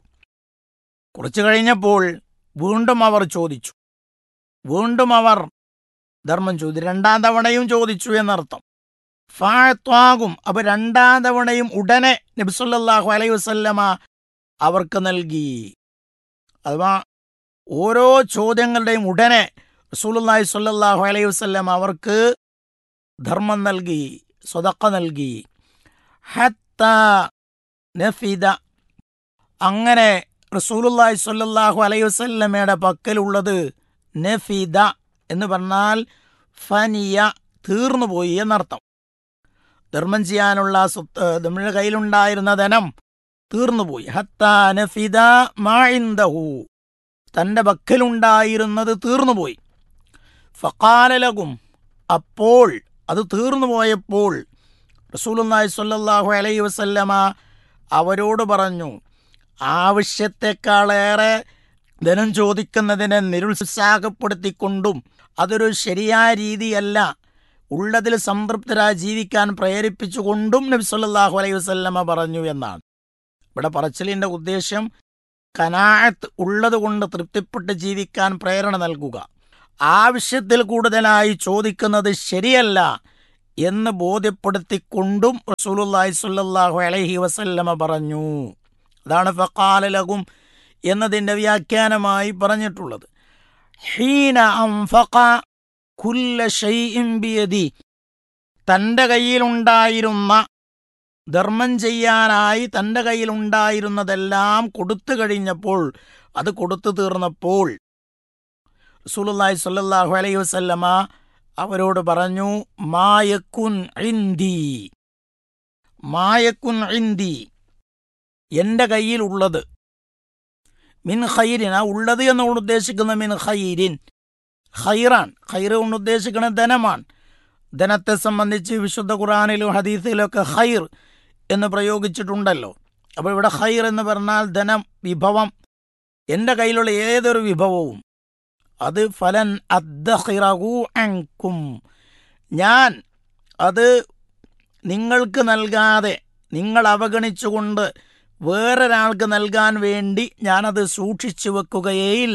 കുറച്ചു കഴിഞ്ഞപ്പോൾ വീണ്ടും അവർ ചോദിച്ചു വീണ്ടും അവർ ധർമ്മം ചോദിച്ചു രണ്ടാം തവണയും ചോദിച്ചു എന്നർത്ഥം ഫാഴത്വാകും അപ്പൊ രണ്ടാം തവണയും ഉടനെ നബിസുല്ലാഹു അലൈഹി വസല്ലമ അവർക്ക് നൽകി അഥവാ ഓരോ ചോദ്യങ്ങളുടെയും ഉടനെ റസൂലുള്ളാഹി സ്വല്ലല്ലാഹു അലൈഹി വസല്ലം അവർക്ക് ധർമ്മം നൽകി സ്വതക്ക നൽകി ഹത്ത നഫിദ അങ്ങനെ റസൂലുള്ളാഹി സ്വല്ലല്ലാഹു അലൈഹി വസല്ലമയുടെ പക്കലുള്ളത് നഫിദ എന്ന് പറഞ്ഞാൽ ഫനിയ തീർന്നുപോയി എന്നർത്ഥം ധർമ്മം ചെയ്യാനുള്ള സ്വത്ത് നമ്മുടെ കയ്യിലുണ്ടായിരുന്ന ധനം തീർന്നുപോയി ഹത്താ നഫിദ മാഇന്ദഹു തന്റെ പക്കലുണ്ടായിരുന്നത് തീർന്നുപോയി ഫക്കാലലകും അപ്പോൾ അത് തീർന്നുപോയപ്പോൾ റസൂലുല്ലാഹി സ്വല്ലല്ലാഹു അലൈഹി വസല്ലമ അവരോട് പറഞ്ഞു ആവശ്യത്തെക്കാളേറെ ധനം ചോദിക്കുന്നതിനെ നിരുത്സാഹപ്പെടുത്തിക്കൊണ്ടും അതൊരു ശരിയായ രീതിയല്ല ഉള്ളതിൽ സംതൃപ്തരായി ജീവിക്കാൻ പ്രേരിപ്പിച്ചുകൊണ്ടും നബി സല്ലല്ലാഹു അലൈഹി വസല്ലമ പറഞ്ഞു എന്നാണ് ഇവിടെ പറച്ചിലിന്റെ ഉദ്ദേശ്യം കനാഅത്ത് ഉള്ളതുകൊണ്ട് തൃപ്തിപ്പെട്ട് ജീവിക്കാൻ പ്രേരണ നൽകുക ആവശ്യത്തിൽ കൂടുതലായി ചോദിക്കുന്നത് ശരിയല്ല എന്ന് ബോധ്യപ്പെടുത്തിക്കൊണ്ടും റസൂലുള്ളാഹി സ്വല്ലല്ലാഹു അലൈഹി വസല്ലമ പറഞ്ഞു അതാണ് ഫഖാലലകും എന്നതിൻ്റെ വ്യാഖ്യാനമായി പറഞ്ഞിട്ടുള്ളത് ഹീന അംഫഖ കുല്ല ഷൈഇൻ ബിയദി തൻ്റെ കയ്യിലുണ്ടായിരുന്ന ധർമ്മം ചെയ്യാനായി തൻ്റെ കയ്യിലുണ്ടായിരുന്നതെല്ലാം കൊടുത്തു കഴിഞ്ഞപ്പോൾ അത് കൊടുത്തു തീർന്നപ്പോൾ റസൂലുള്ളാഹി സ്വല്ലല്ലാഹു അലൈഹി വസല്ലമ അവരോട് പറഞ്ഞു മായക്കുൻ ഇന്ദി മായക്കുൻ ഇന്ദി എൻ്റെ കയ്യിലുള്ളത് മിൻ ഖൈരിൻ ആ ഉള്ളത് എന്നുകൊണ്ട് ഉദ്ദേശിക്കുന്ന മിൻ ഖൈരിൻ ഖൈറാൻ ഖൈർ കൊണ്ട് ഉദ്ദേശിക്കുന്ന ധനമാണ് ധനത്തെ സംബന്ധിച്ച് വിശുദ്ധ ഖുറാനിലും ഹദീസിലും ഒക്കെ ഖൈർ എന്ന് പ്രയോഗിച്ചിട്ടുണ്ടല്ലോ അപ്പോൾ ഇവിടെ ഖൈർ എന്ന് പറഞ്ഞാൽ ധനം വിഭവം എൻ്റെ കയ്യിലുള്ള ഏതൊരു വിഭവവും അത് ഫലൻ അദ്ദഹിറഹു അങ്കും ഞാൻ അത് നിങ്ങൾക്ക് നൽകാതെ നിങ്ങൾ അവഗണിച്ചുകൊണ്ട് വേറൊരാൾക്ക് നൽകാൻ വേണ്ടി ഞാനത് സൂക്ഷിച്ചു വെക്കുകയേയില്ല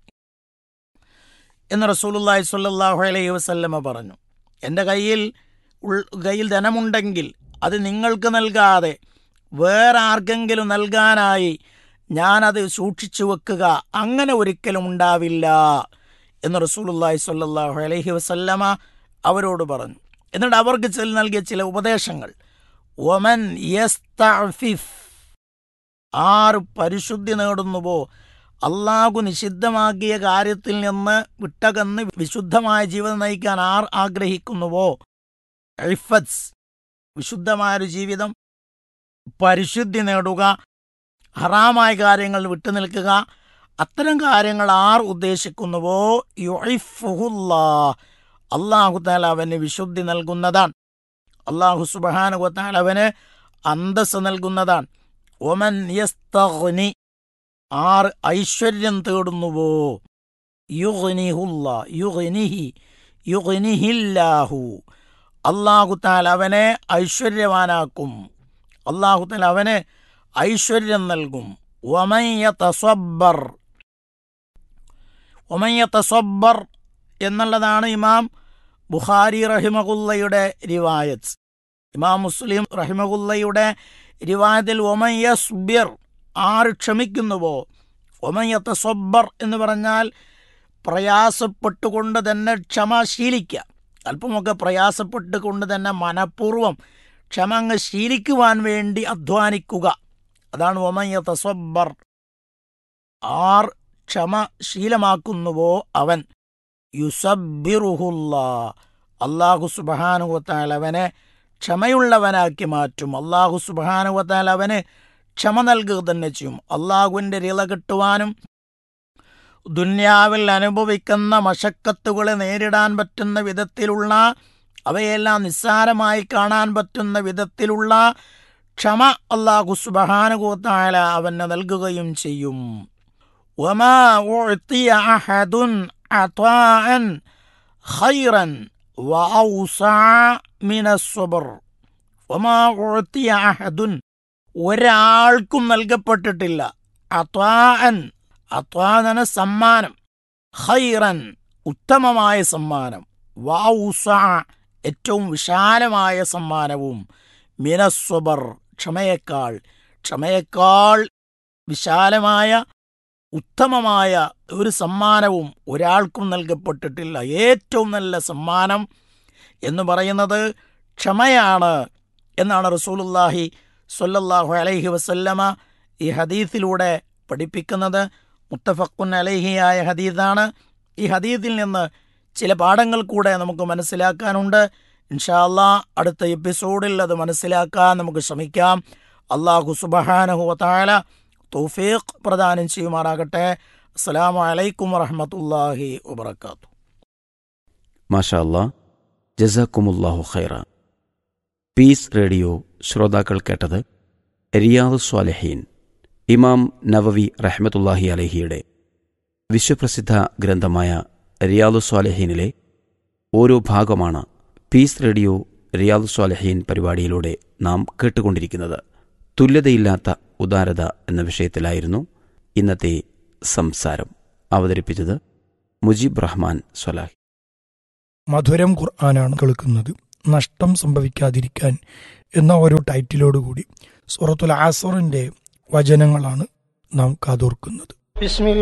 എന്ന് റസൂലുള്ളാഹി സ്വല്ലല്ലാഹു അലൈഹി വസല്ലമ പറഞ്ഞു എൻ്റെ കയ്യിൽ ഉൾ- കയ്യിൽ ധനമുണ്ടെങ്കിൽ അത് നിങ്ങൾക്ക് നൽകാതെ വേറെ ആർക്കെങ്കിലും നൽകാനായി ഞാനത് സൂക്ഷിച്ചു വെക്കുക അങ്ങനെ ഒരിക്കലും ഉണ്ടാവില്ല എന്ന് റസൂലുള്ളാഹി സ്വല്ലല്ലാഹു അലൈഹി വസല്ലമ അവരോട് പറഞ്ഞു എന്നിട്ട് അവർക്ക് ചില നൽകിയ ചില ഉപദേശങ്ങൾ ഒമൻ യസ്തഅഫിഫ് ആർ പരിശുദ്ധി നേടുന്നുവോ അള്ളാഹു നിഷിദ്ധമാക്കിയ കാര്യത്തിൽ നിന്ന് വിട്ടകന്ന് വിശുദ്ധമായ ജീവിതം നയിക്കാൻ ആർ ആഗ്രഹിക്കുന്നുവോ ഇഫത്സ് വിശുദ്ധമായൊരു ജീവിതം പരിശുദ്ധി നേടുക ഹറാമായ കാര്യങ്ങൾ വിട്ടുനിൽക്കുക അത്തരം കാര്യങ്ങൾ ആർ ഉദ്ദേശിക്കുന്നുവോ യുഇഫുഹുല്ലാ അള്ളാഹു താല അവന് വിശുദ്ധി നൽകുന്നതാണ് അള്ളാഹു സുബഹാനുഗത്താൽ അവന് അന്തസ് നൽകുന്നതാണ് ഒമൻ യസ്തഗ്നി ആർ ഐശ്വര്യം തേടുന്നുവോ യുഗ്നിഹുല്ല യുഗ്നിഹി യുഗ്നിഹില്ലാഹു അള്ളാഹു താൽ അവനെ ഐശ്വര്യവാനാക്കും അള്ളാഹു താൽ അവന് ഐശ്വര്യം നൽകും ഒമയ്യ തസ്വബ്ബർ ഒമയ്യ തസ്വബ്ബർ എന്നുള്ളതാണ് ഇമാം ബുഖാരി റഹിമകുല്ലയുടെ റിവായത്ത് ഇമാം മുസ്ലിം റഹിമകുല്ലയുടെ റിവായത്തിൽ ഒമയ്യസ്ബിർ ആര് ക്ഷമിക്കുന്നുവോ ഒമയ്യ തസ്വബ്ബർ എന്ന് പറഞ്ഞാൽ പ്രയാസപ്പെട്ടുകൊണ്ട് തന്നെ ക്ഷമ ശീലിക്കുക അല്പമൊക്കെ പ്രയാസപ്പെട്ടുകൊണ്ട് തന്നെ മനഃപൂർവ്വം ക്ഷമ അങ്ങ് ശീലിക്കുവാൻ വേണ്ടി അധ്വാനിക്കുക അതാണ് ഒമയ്യ തസ്വബ്ബർ ആർ ക്ഷമ ശീലമാക്കുന്നുവോ അവൻ യുസബിറുഹുല്ല അള്ളാഹു സുബഹാനുവത്താൽ അവനെ ക്ഷമയുള്ളവനാക്കി മാറ്റും അള്ളാഹു സുബഹാനുവത്താൽ അവന് ക്ഷമ നൽകുക തന്നെ ചെയ്യും അള്ളാഹുവിൻ്റെ റിള കിട്ടുവാനും ദുന്യാവിൽ അനുഭവിക്കുന്ന മഷക്കത്തുകളെ നേരിടാൻ പറ്റുന്ന വിധത്തിലുള്ള അവയെല്ലാം നിസ്സാരമായി കാണാൻ പറ്റുന്ന വിധത്തിലുള്ള ക്ഷമ അള്ളാഹു സുബഹാനുകൂത്തായ അവന് നൽകുകയും ചെയ്യും وما أعطي أحد عطاء خيرا وأوسع من الصبر وما أعطي أحد ഒരാൾക്കും നൽകപ്പെട്ടിട്ടില്ല അത്വാൻ അത്വാന സമ്മാനം ഖൈറൻ ഉത്തമമായ സമ്മാനം വൗസ ഏറ്റവും വിശാലമായ സമ്മാനവും മിനസ്വബർ ക്ഷമയേക്കാൾ ക്ഷമയേക്കാൾ വിശാലമായ ഉത്തമമായ ഒരു സമ്മാനവും ഒരാൾക്കും നൽകപ്പെട്ടിട്ടില്ല ഏറ്റവും നല്ല സമ്മാനം എന്ന് പറയുന്നത് ക്ഷമയാണ് എന്നാണ് റസൂലുല്ലാഹി സ്വല്ലല്ലാഹു അലൈഹി വസല്ലമ ഈ ഹദീസിലൂടെ പഠിപ്പിക്കുന്നത് മുത്തഫക്കുൻ അലൈഹിയായ ഹദീസാണ് ഈ ഹദീസിൽ നിന്ന് ചില പാഠങ്ങൾ കൂടെ നമുക്ക് മനസ്സിലാക്കാനുണ്ട് ഇൻഷാല്ലാ അടുത്ത എപ്പിസോഡിൽ അത് മനസ്സിലാക്കാൻ നമുക്ക് ശ്രമിക്കാം അള്ളാഹു സുബഹാനഹു താല തൗഫീഖ് പ്രദാനം ചെയ്യുമാറാകട്ടെ അസ്സലാമു അലൈക്കും വറഹമത്തല്ലാഹി വബർക്കാത്തു മാഷാ അല്ലാ ജസാക്കുമുല്ലാഹു ഖൈറ പീസ് റേഡിയോ ശ്രോതാക്കൾ കേട്ടത് റിയാദ് സ്വാലഹീൻ ഇമാം നവവി റഹ്മത്തുല്ലാഹി അലഹിയുടെ വിശ്വപ്രസിദ്ധ ഗ്രന്ഥമായ റിയാദു സ്വാലഹീനിലെ ഓരോ ഭാഗമാണ് പീസ് റേഡിയോ റിയാദു സ്വാലഹീൻ പരിപാടിയിലൂടെ നാം കേട്ടുകൊണ്ടിരിക്കുന്നത് തുല്യതയില്ലാത്ത ഉദാരത എന്ന വിഷയത്തിലായിരുന്നു ഇന്നത്തെ സംസാരം അവതരിപ്പിച്ചത് മുജീബ് റഹ്മാൻ സ്വലാഹി മധുരം ഖുർആനാണ് കേൾക്കുന്നത് നഷ്ടം സംഭവിക്കാതിരിക്കാൻ എന്ന ഒരു ടൈറ്റിലോടുകൂടി സൂറത്തുൽ ആസറിന്റെ വചനങ്ങളാണ് നാം കാതോർക്കുന്നത് بسم الله